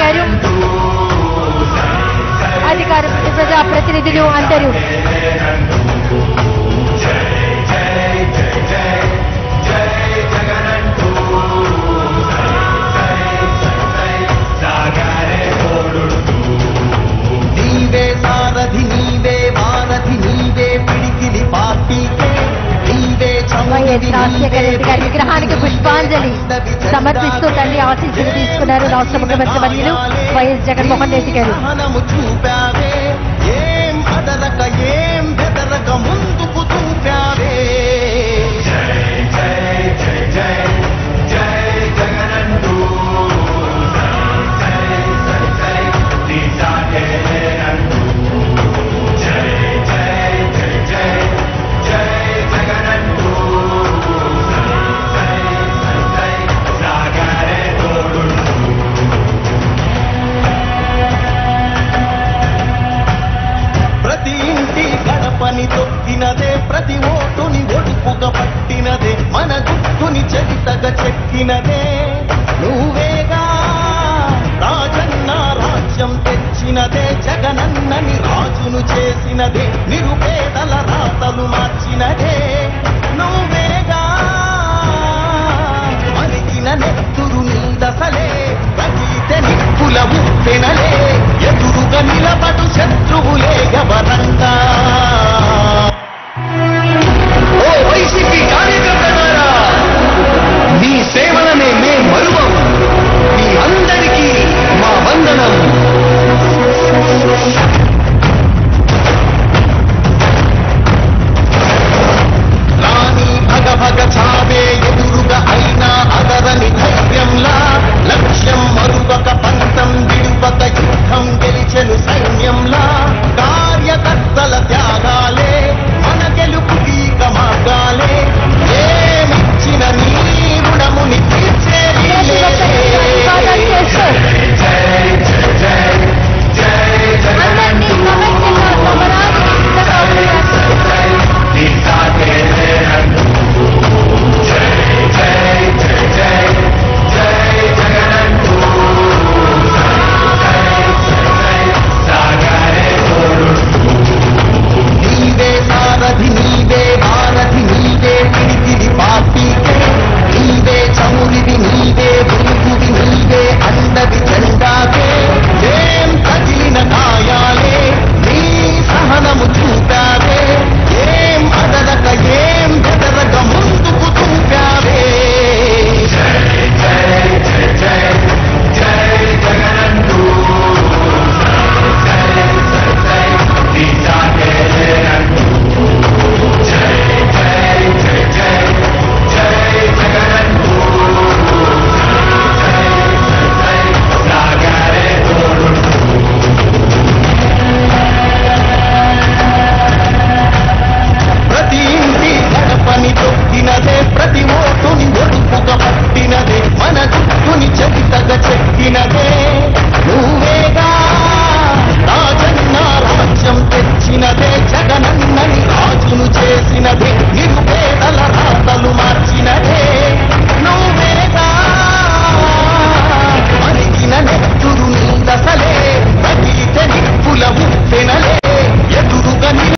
గారు అధికార ప్రజా ప్రతినిధులు అందరూ నీవే సారథి నీవే వారధి నీవే పిడికిలి పార్టీకే నీవే వైఎస్ రాజశేఖర రెడ్డి గారి విగ్రహానికి పుష్పాంజలి సమర్పిస్తూ తల్లి ఆశీస్సులు తీసుకున్నారు రాష్ట్ర ముఖ్యమంత్రి వర్యులు వైఎస్ జగన్మోహన్ రెడ్డి గారు సహనము చూపావే ఏం అదరక ఏం బెదరక ముందుకు చూపావే ప్రతి ఇంటి గడపని తొక్కినదే ప్రతి ఓటుని ఒడుపుగా పట్టినదే మన గుట్టుని చరితగా చెక్కినదే నువ్వేగా రాజన్న రాజ్యం తెచ్చినదే జగనన్నని రాజును చేసినదే నిరుపేదల రాతలు మార్చినదే నువ్వేగా మరిగిన నెత్తురు నీదసలే రగిలితే నిప్పుల ఉప్పెనలే ఎదురుగా నిలబడు శత్రువులే ఎవరంగా ఓ వైసీపీ